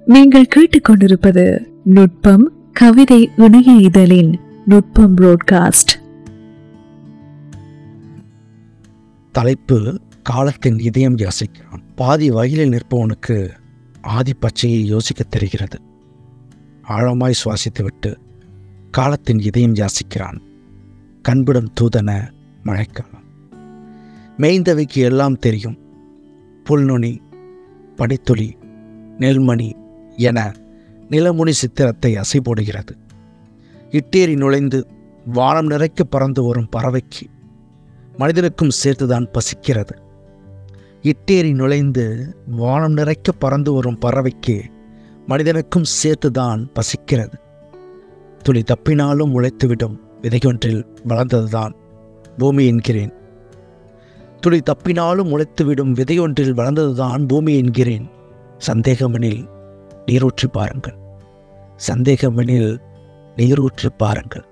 நீங்கள் கேட்டுக்கொண்டிருப்பது நுட்பம் கவிதை இணைய இதழின் நுட்பம் புரோட்காஸ்ட் தலைப்பு காலத்தின் இதயம் யோசிக்கிறான் பாதி வயலில் நிற்பவனுக்கு ஆதி பச்சையை யோசிக்கத் தெரிகிறது ஆழமாய் சுவாசித்துவிட்டு காலத்தின் இதயம் யாசிக்கிறான் கண்பிடும் தூதன மழைக்காலம் மேய்ந்தவைக்கு எல்லாம் தெரியும் புல்நுனி பனித்துளி நெல்மணி என நிலமுனி சித்திரத்தை அசை போடுகிறது இட்டேரி நுழைந்து வானம் நிறைக்க பறந்து வரும் பறவைக்கு மனிதனுக்கும் சேர்த்துதான் பசிக்கிறது இட்டேரி நுழைந்து வானம் நிறைக்க பறந்து வரும் பறவைக்கு மனிதனுக்கும் சேர்த்துதான் பசிக்கிறது துளி தப்பினாலும் உழைத்துவிடும் விதையொன்றில் வளர்ந்ததுதான் பூமி என்கிறேன் துளி தப்பினாலும் உழைத்துவிடும் விதையொன்றில் வளர்ந்ததுதான் பூமி என்கிறேன் சந்தேகமெனில் நீரூற்றி பாருங்கள் சந்தேகமெனில் நீரூற்றி பாருங்கள்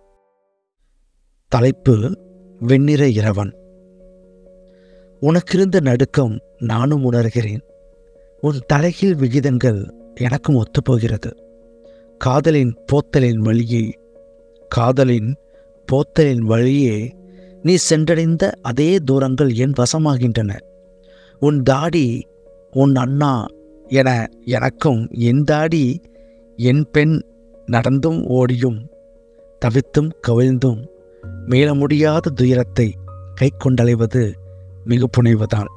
தலைப்பு வெண்ணிற இரவன் உனக்கிருந்த நடுக்கம் நானும் உணர்கிறேன் உன் தலைகீழ் விகிதங்கள் எனக்கும் ஒத்துப்போகிறது காதலின் போத்தலின் வழியே காதலின் போத்தலின் வழியே நீ சென்றடைந்த அதே தூரங்கள் என் வசமாகின்றன உன் தாடி உன் அண்ணா என எனக்கும் என் தாடி என் பெண் நடந்தும் ஓடியும் தவித்தும் கவிழ்ந்தும் மீள முடியாத துயரத்தை கை கொண்டலைவது மிக புனைவுதான்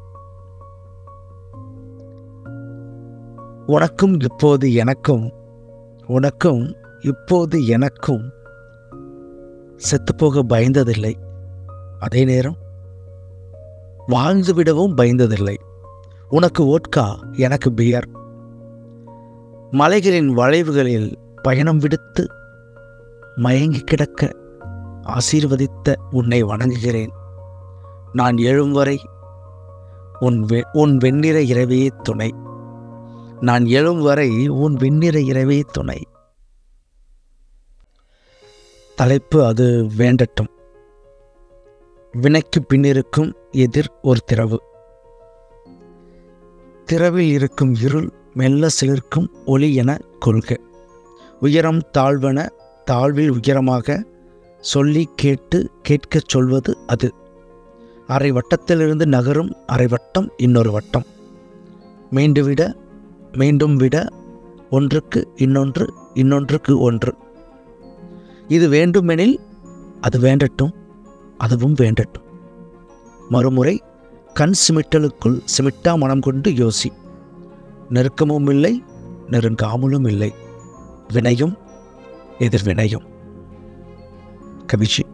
உனக்கும் இப்போது எனக்கும் உனக்கும் இப்போது எனக்கும் செத்துப்போக பயந்ததில்லை அதே நேரம் வாழ்ந்துவிடவும் பயந்ததில்லை உனக்கு ஓட்கா எனக்கு பியர் மலைகளின் வளைவுகளில் பயணம் விடுத்து மயங்கி கிடக்க ஆசீர்வதித்த உன்னை வணங்குகிறேன் நான் எழும் வரை உன் வெ உன் வெண்ணிற இரவே துணை நான் எழும் வரை உன் வெண்ணிற இரவே துணை தலைப்பு அது வேண்டட்டும் வினைக்கு பின்னிருக்கும் எதிர் ஒரு திறவு திறவில் இருக்கும் இருள் மெல்ல சிலிர்க்கும் ஒளி என கொள்க உயரம் தாழ்வன தாழ்வில் உயரமாக சொல்லி கேட்டு கேட்கச் சொல்வது அது அரை வட்டத்திலிருந்து நகரும் அரை வட்டம் இன்னொரு வட்டம் மீண்டு விட மீண்டும் விட ஒன்றுக்கு இன்னொன்று இன்னொன்றுக்கு ஒன்று இது வேண்டுமெனில் அது வேண்டட்டும் அதுவும் வேண்டட்டும் மறுமுறை கண் சிமிட்டலுக்குள் சிமிட்டா மனம் கொண்டு யோசி நெருக்கமும் இல்லை நெருங்காமலும் இல்லை வினையும் எதிர்வினையும் கவிஷி